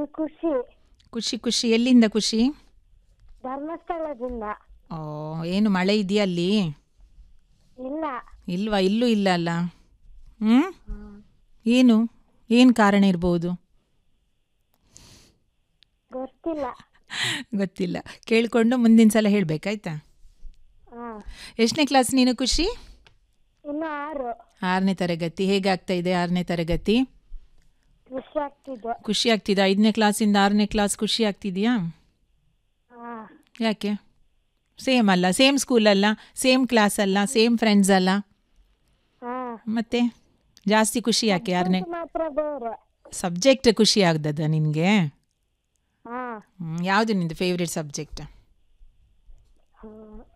ಖುಷಿ ಖುಷಿ ಖುಷಿ ಎಲ್ಲಿಂದ ಖುಷಿ ಧರ್ಮಸ್ಥಳದಿಂದ ಓ ಏನು ಮಳೆ ಇದೆಯಾ ಅಲ್ಲಿ ಇಲ್ಲ ಇಲ್ವಾ ಇಲ್ಲೂ ಇಲ್ಲ ಅಲ್ಲ ಹ್ಞೂ ಏನು ಏನು ಕಾರಣ ಇರ್ಬೋದು ಗೊತ್ತಿಲ್ಲ ಗೊತ್ತಿಲ್ಲ ಕೇಳಿಕೊಂಡು ಮುಂದಿನ ಸಲ ಹೇಳಬೇಕಾಯ್ತಾ ಹಾ ಎಷ್ಟನೇ ಕ್ಲಾಸ್ ನೀನು ಖುಷಿ ಇನ್ನು ಆರು ಆರನೇ ತರಗತಿ ಹೇಗಾಗ್ತಾ ಇದೆ ಆರನೇ ತರಗತಿ ಖುಷಿ ಆಗ್ತಿದೆ ಖುಷಿ ಆಗ್ತಿದೆ ಐದನೇ ಕ್ಲಾಸಿಂದ ಆರನೇ ಕ್ಲಾಸ್ ಖುಷಿ ಆಗ್ತಿದೆಯಾ ಹಾ ಯಾಕೆ ಸೇಮ್ ಅಲ್ಲ ಸೇಮ್ ಸ್ಕೂಲ್ ಅಲ್ಲ ಸೇಮ್ ಕ್ಲಾಸ್ ಅಲ್ಲ ಸೇಮ್ ಫ್ರೆಂಡ್ಸ್ ಅಲ್ಲ ಹಾ ಮತ್ತೆ ಜಾಸ್ತಿ ಖುಷಿ ಯಾಕೆ ಆರನೇ ಮಾತ್ರ ಬೇರೆ ಸಬ್ಜೆಕ್ಟ್ ಖುಷಿ ಆಗ್ದದ ನಿನಗೆ ಹಾ ಯಾವುದು ನಿಂದು ಫೇವ್ರೆಟ್ ಸಬ್ಜೆಕ್ಟ್ ಹಾ.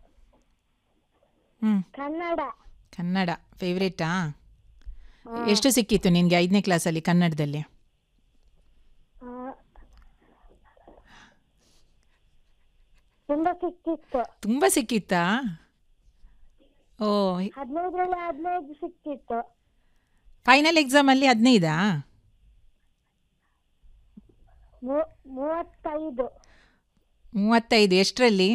ಹ್ಞೂ ಕನ್ನಡ ಕನ್ನಡ ಫೇವ್ರೇಟಾ ಎಷ್ಟು ಸಿಕ್ಕಿತ್ತು ನಿನಗೆ ಐದನೇ ಕ್ಲಾಸಲ್ಲಿ ಕನ್ನಡದಲ್ಲಿ ಹಾ. ತುಂಬ ಸಿಕ್ಕಿತ್ತು ತುಂಬ ಸಿಕ್ಕಿತ್ತಾ ಓ ಹದಿನೈದರಲ್ಲಿ ಹದಿನೈದು ಸಿಕ್ಕಿತ್ತು ಫೈನಲ್ ಎಕ್ಸಾಮಲ್ಲಿ ಹದಿನೈದಾ ಮೂ- ಮೂವತ್ತೈದು ಮೂವತ್ತೈದು ಎಷ್ಟರಲ್ಲಿ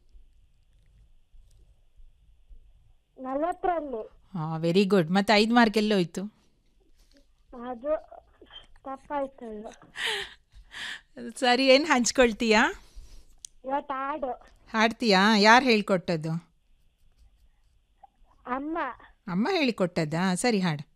ನಲವತ್ತರಲ್ಲಿ ಹಾಂ ವೆರಿ ಗುಡ್ ಮತ್ತು ಐದು ಮಾರ್ಕ್ ಎಲ್ಲೋಯ್ತು ಅದು ತಪ್ಪಾಯ್ತು ಅದು. ಸರಿ ಏನು ಹಂಚ್ಕೊಳ್ತೀಯಾ ಇವತ್ತು ಹಾಡು ಹಾಡ್ತೀಯಾ ಯಾರು ಹೇಳ್ಕೊಟ್ಟದ್ದು ಅಮ್ಮ ಅಮ್ಮ ಹೇಳಿಕೊಟ್ಟದ್ದಾ ಸರಿ ಹಾಡು